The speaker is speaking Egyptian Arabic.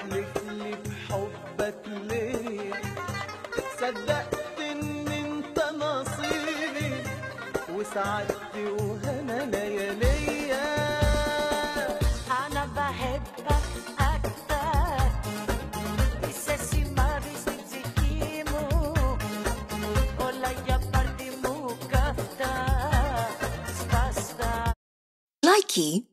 تحلف لي بحبك ليه صدقت ان انت نصيبي وسعدتي وهنا لياليا أنا بحبك أكتر Dicesi maris nizikimo Ola ya pardi mu kafta Spasta Likey